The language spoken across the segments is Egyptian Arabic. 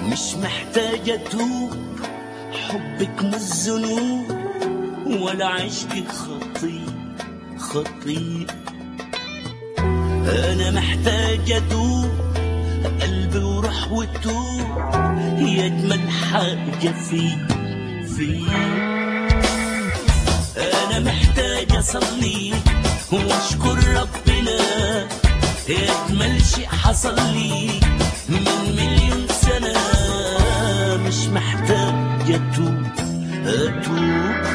مش محتاجة أتوب حبك مش ذنوب ولا عشقك خطير خطير أنا محتاج أدوب قلبي وروح وتوب هي أجمل حاجة فيك فيك أنا محتاج أصلي وأشكر ربنا أجمل شيء حصل لي من مليون سنة مش محتاج أتوب أتوب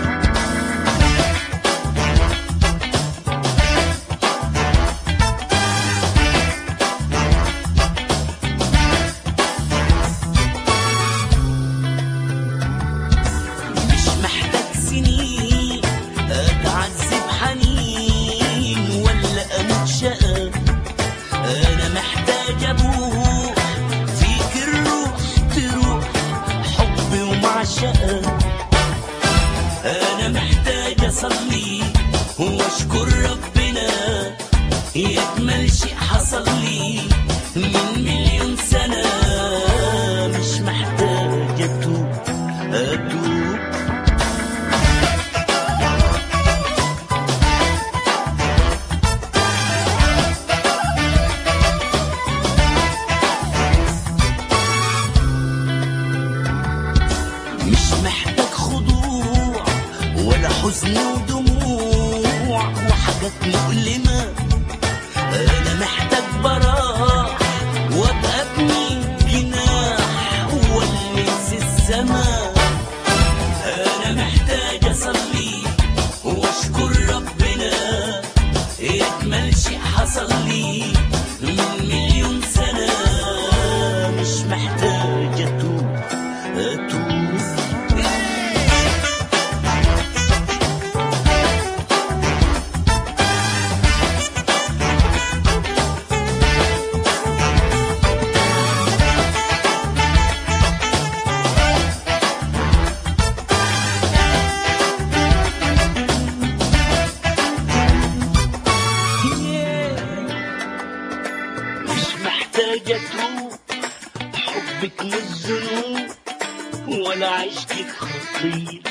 مش محتاج سنين اتعذب حنين ولا اموت شقى انا محتاج ابوح فيك الروح تروح حبي ومعشقة انا محتاج اصلي واشكر ربنا يجمل شيء حصل لي من مليون سنة مش محتاج اتوب اتوب مش محتاج خضوع ولا حزن ودموع وحاجات مؤلمة أنا محتاج براح وأبقى ابني جناح والمس السما أنا محتاج أصلي وأشكر ربنا يكمل شيء حصل لي من مليون سنة مش محتاج أتوب أتوب مش محتاجة تروح حبك مش ذنوب ولا عشقك خطير